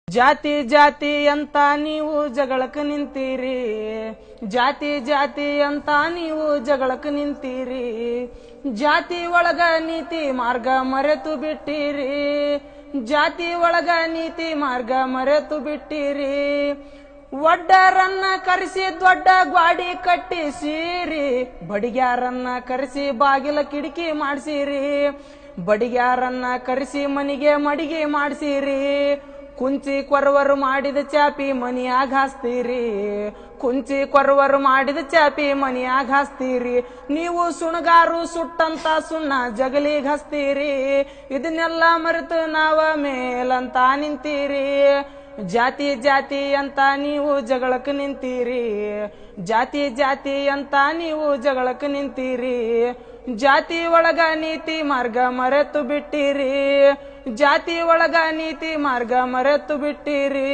ಜಾತಿ ಜಾತಿ ಅಂತ ನೀವು ಜಗಳಕ್ಕೆ ನಿಂತೀರಿ ಜಾತಿ ಜಾತಿ ಅಂತ ನೀವು ಜಗಳಕ್ಕೆ ನಿಂತೀರಿ ಜಾತಿ ಒಳಗ ನೀತಿ ಮಾರ್ಗ ಮರೆತು ಬಿಟ್ಟಿರಿ ಜಾತಿ ಒಳಗ ನೀತಿ ಮಾರ್ಗ ಮರೆತು ಬಿಟ್ಟಿರಿ ಒಡ್ಡರನ್ನ ಕರೆಸಿ ದೊಡ್ಡ ಗ್ವಾಡಿ ಕಟ್ಟಿಸಿರಿ ಬಡಿಗ್ಯಾರನ್ನ ಕರೆಸಿ ಬಾಗಿಲ ಕಿಟಕಿ ಮಾಡಿಸಿರಿ ಬಡಿಗ್ಯಾರನ್ನ ಕರೆಸಿ ಮನಿಗೆ ಮಡಿಗೆ ಮಾಡಿಸಿರಿ ಕುಂಚಿ ಕೊರವರು ಮಾಡಿದ ಚಾಪಿ ಮನಿಯಾಗ ಹಾಸ್ತೀರಿ ಕುಂಚಿ ಕೊರವರು ಮಾಡಿದ ಚಾಪಿ ಮನಿಯಾಗ ಹಾಸ್ತೀರಿ ನೀವು ಸುಣಗಾರು ಸುಟ್ಟಂತ ಸುಣ್ಣ ಜಗಲಿಗೆ ಹಸ್ತೀರಿ ಇದನ್ನೆಲ್ಲ ಮರೆತು ನಾವ ಮೇಲಂತ ನಿಂತೀರಿ ಜಾತಿ ಜಾತಿ ಅಂತ ನೀವು ಜಗಳಕ್ಕೆ ನಿಂತೀರಿ ಜಾತಿ ಜಾತಿ ಅಂತ ನೀವು ಜಗಳಕ್ಕೆ ನಿಂತೀರಿ ಜಾತಿ ಒಳಗ ನೀತಿ ಮಾರ್ಗ ಮರೆತು ಬಿಟ್ಟಿರಿ ಜಾತಿ ಒಳಗ ನೀತಿ ಮಾರ್ಗ ಮರೆತು ಬಿಟ್ಟಿರಿ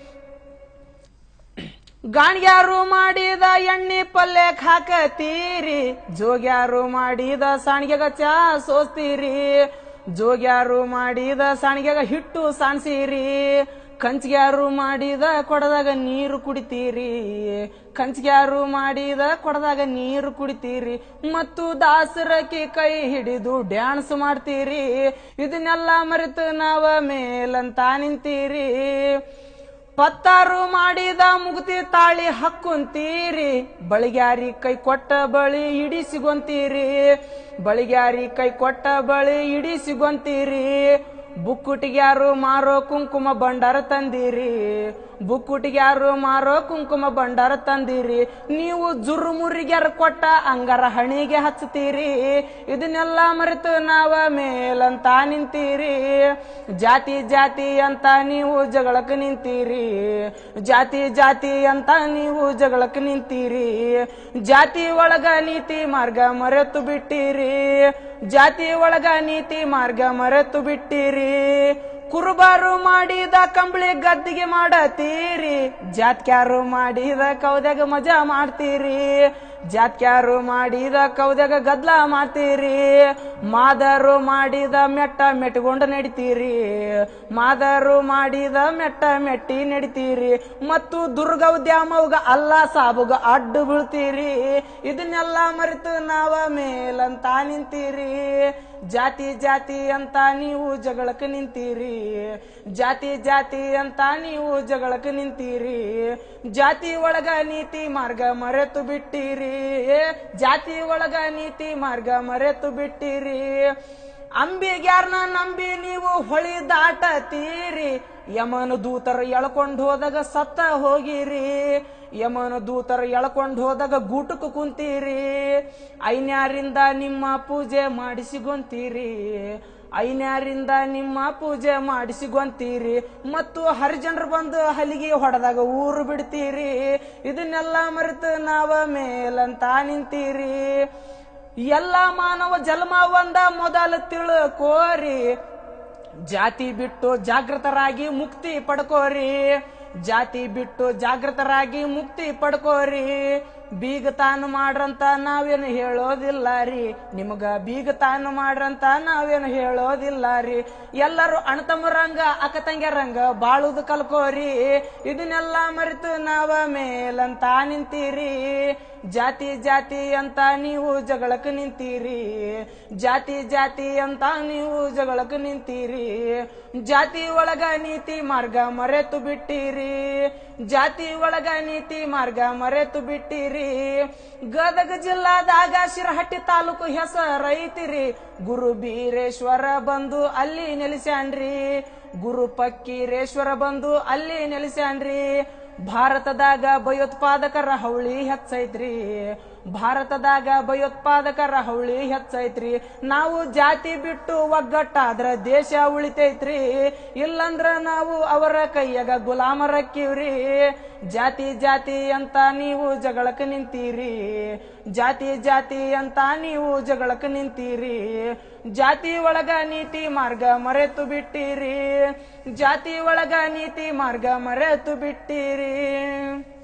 ಗಾಣ್ಯಾರು ಮಾಡಿದ ಎಣ್ಣೆ ಪಲ್ಯಕ್ ಹಾಕತೀರಿ ಜೋಗ್ಯಾರು ಮಾಡಿದ ಸಾಣಿಗೆಗ ಚಾ ಸೋಸ್ತೀರಿ ಜೋಗ್ಯಾರು ಮಾಡಿದ ಸಾಣಿಗೆಗ ಹಿಟ್ಟು ಸಾಣಿಸಿರಿ ಕಂಚಿಗ್ಯಾರು ಮಾಡಿದ ಕೊಡದಾಗ ನೀರು ಕುಡಿತೀರಿ ಕಂಚಿಗ್ಯಾರು ಮಾಡಿದ ಕೊಡದಾಗ ನೀರು ಕುಡಿತೀರಿ ಮತ್ತು ದಾಸರಕ್ಕೆ ಕೈ ಹಿಡಿದು ಡ್ಯಾನ್ಸ್ ಮಾಡ್ತೀರಿ ಇದನ್ನೆಲ್ಲ ಮರೆತು ನಾವ ಮೇಲಂತ ನಿಂತೀರಿ ಪತ್ತಾರು ಮಾಡಿದ ಮುಗ್ತಿ ತಾಳಿ ಹಕ್ಕುಂತೀರಿ ಬಳಿಗ್ಯಾರಿ ಕೈ ಕೊಟ್ಟ ಬಳಿ ಇಡಿ ಸಿಗೊಂತೀರಿ ಬಳಿಗ್ಯಾರಿ ಕೈ ಕೊಟ್ಟ ಬಳಿ ಇಡಿ ಸಿಗೊಂತೀರಿ ಬುಕ್ಕುಟಿಗ್ಯಾರು ಮಾರೋ ಕುಂಕುಮ ಭಂಡಾರ ತಂದಿರಿ ಬುಕ್ಕುಟಿಗ್ಯಾರು ಮಾರೋ ಕುಂಕುಮ ಭಂಡಾರ ತಂದಿರಿ ನೀವು ಜುರುಮುರಿಗ್ಯಾರ ಕೊಟ್ಟ ಅಂಗಾರ ಹಣಿಗೆ ಹಚ್ಚತೀರಿ ಇದನ್ನೆಲ್ಲ ಮರೆತು ನಾವ ಮೇಲಂತ ನಿಂತೀರಿ ಜಾತಿ ಜಾತಿ ಅಂತ ನೀವು ಜಗಳಕ್ಕೆ ನಿಂತೀರಿ ಜಾತಿ ಜಾತಿ ಅಂತ ನೀವು ಜಗಳಕ್ಕೆ ನಿಂತೀರಿ ಜಾತಿ ಒಳಗ ನೀತಿ ಮಾರ್ಗ ಮರೆತು ಬಿಟ್ಟಿರಿ ಜಾತಿ ಒಳಗ ನೀತಿ ಮಾರ್ಗ ಮರೆತು ಬಿಟ್ಟಿರಿ ಕುರುಬಾರು ಮಾಡಿದ ಕಂಬಳಿ ಗದ್ದಿಗೆ ಮಾಡತೀರಿ ಜಾತ್ಕ್ಯಾರು ಮಾಡಿದ ಕೌದ್ಯಾಗ ಮಜಾ ಮಾಡ್ತೀರಿ ಜಾತ್ಕ್ಯಾರು ಮಾಡಿದ ಕೌದ್ಯಾಗ ಗದ್ಲ ಮಾಡ್ತೀರಿ ಮಾದರು ಮಾಡಿದ ಮೆಟ್ಟ ಮೆಟ್ಕೊಂಡು ನಡಿತೀರಿ ಮಾದರು ಮಾಡಿದ ಮೆಟ್ಟ ಮೆಟ್ಟಿ ನಡಿತೀರಿ ಮತ್ತು ದುರ್ಗವ್ ದ್ಯಾಮವ್ಗ ಅಲ್ಲ ಸಾಬುಗ ಅಡ್ಡು ಬೀಳ್ತೀರಿ ಇದನ್ನೆಲ್ಲ ಮರೆತು ನಾವ ಮೇಲಂತ ನಿಂತೀರಿ ಜಾತಿ ಜಾತಿ ಅಂತ ನೀವು ಜಗಳಕ್ಕೆ ನಿಂತೀರಿ ಜಾತಿ ಜಾತಿ ಅಂತ ನೀವು ಜಗಳಕ್ಕೆ ನಿಂತೀರಿ ಜಾತಿ ಒಳಗ ನೀತಿ ಮಾರ್ಗ ಮರೆತು ಬಿಟ್ಟಿರಿ ಜಾತಿ ಒಳಗ ನೀತಿ ಮಾರ್ಗ ಮರೆತು ಬಿಟ್ಟಿರಿ ಅಂಬಿಗ್ಯಾರ್ನ ನಂಬಿ ನೀವು ಹೊಳಿ ದಾಟತೀರಿ ಯಮನ ದೂತರ ಎಳ್ಕೊಂಡು ಹೋದಾಗ ಸತ್ತ ಹೋಗಿರಿ ಯಮನ ದೂತರ ಎಳ್ಕೊಂಡು ಹೋದಾಗ ಗೂಟಕ್ಕೆ ಕುಂತೀರಿ ಐನ್ಯಾರಿಂದ ನಿಮ್ಮ ಪೂಜೆ ಮಾಡಿಸಿಗೊಂತೀರಿ ಐನ್ಯಾರಿಂದ ನಿಮ್ಮ ಪೂಜೆ ಮಾಡಿಸಿಗೊಂತೀರಿ ಮತ್ತು ಹರಿಜನರು ಬಂದು ಹಲಿಗೆ ಹೊಡೆದಾಗ ಊರು ಬಿಡ್ತೀರಿ ಇದನ್ನೆಲ್ಲ ಮರೆತು ನಾವ ಮೇಲಂತ ನಿಂತೀರಿ ಎಲ್ಲ ಮಾನವ ಜನ್ಮ ಒಂದ ಮೊದಲು ತಿಳ್ಕೋರಿ ಜಾತಿ ಬಿಟ್ಟು ಜಾಗೃತರಾಗಿ ಮುಕ್ತಿ ಪಡ್ಕೋರಿ ಜಾತಿ ಬಿಟ್ಟು ಜಾಗೃತರಾಗಿ ಮುಕ್ತಿ ಪಡ್ಕೋರಿ ಬೀಗ ತಾನು ಮಾಡ್ರಂತ ನಾವೇನು ಹೇಳೋದಿಲ್ಲ ರೀ ನಿಮಗ ಬೀಗ ತಾನು ಮಾಡ್ರಂತ ನಾವೇನು ಹೇಳೋದಿಲ್ಲ ರೀ ಎಲ್ಲರೂ ಅಣ್ಣತಮ್ಮರಂಗ ಅಕ್ಕ ತಂಗ್ಯರಂಗ ಬಾಳುದು ಕಲ್ಕೋರಿ ಇದನ್ನೆಲ್ಲ ಮರೆತು ನಾವ ಮೇಲಂತ ನಿಂತೀರಿ ಜಾತಿ ಜಾತಿ ಅಂತ ನೀವು ಜಗಳಕ್ಕೆ ನಿಂತೀರಿ ಜಾತಿ ಜಾತಿ ಅಂತ ನೀವು ಜಗಳಕ್ಕೆ ನಿಂತೀರಿ ಜಾತಿ ಒಳಗ ನೀತಿ ಮಾರ್ಗ ಮರೆತು ಬಿಟ್ಟಿರಿ ಜಾತಿ ಒಳಗ ನೀತಿ ಮಾರ್ಗ ಮರೆತು ಬಿಟ್ಟಿರಿ ಗದಗ ಜಿಲ್ಲಾದಾಗ ಶಿರಹಟ್ಟಿ ತಾಲೂಕು ಹೆಸರೈತಿರಿ ಗುರು ಬೀರೇಶ್ವರ ಬಂದು ಅಲ್ಲಿ ನೆಲೆಸ್ಯಾನ್ರಿ ಗುರು ಪಕ್ಕೀರೇಶ್ವರ ಬಂದು ಅಲ್ಲಿ ನೆಲೆಸ್ಯಾನ್ರಿ ಭಾರತದಾಗ ಭಯೋತ್ಪಾದಕರ ಹವಳಿ ಹೆಚ್ಚೈತ್ರಿ ಭಾರತದಾಗ ಭಯೋತ್ಪಾದಕರ ಹವಳಿ ಹೆಚ್ಚೈತ್ರಿ ನಾವು ಜಾತಿ ಬಿಟ್ಟು ಒಗ್ಗಟ್ಟಾದ್ರ ದೇಶ ಉಳಿತೈತ್ರಿ ಇಲ್ಲಂದ್ರ ನಾವು ಅವರ ಕೈಯಾಗ ಗುಲಾಮರಕ್ಕಿವ್ರಿ ಜಾತಿ ಜಾತಿ ಅಂತ ನೀವು ಜಗಳಕ್ಕೆ ನಿಂತೀರಿ ಜಾತಿ ಜಾತಿ ಅಂತ ನೀವು ಜಗಳಕ್ಕೆ ನಿಂತೀರಿ ಜಾತಿ ಒಳಗ ನೀತಿ ಮಾರ್ಗ ಮರೆತು ಬಿಟ್ಟಿರಿ ಜಾತಿ ಒಳಗ ನೀತಿ ಮಾರ್ಗ ಮರೆತು ಬಿಟ್ಟಿರಿ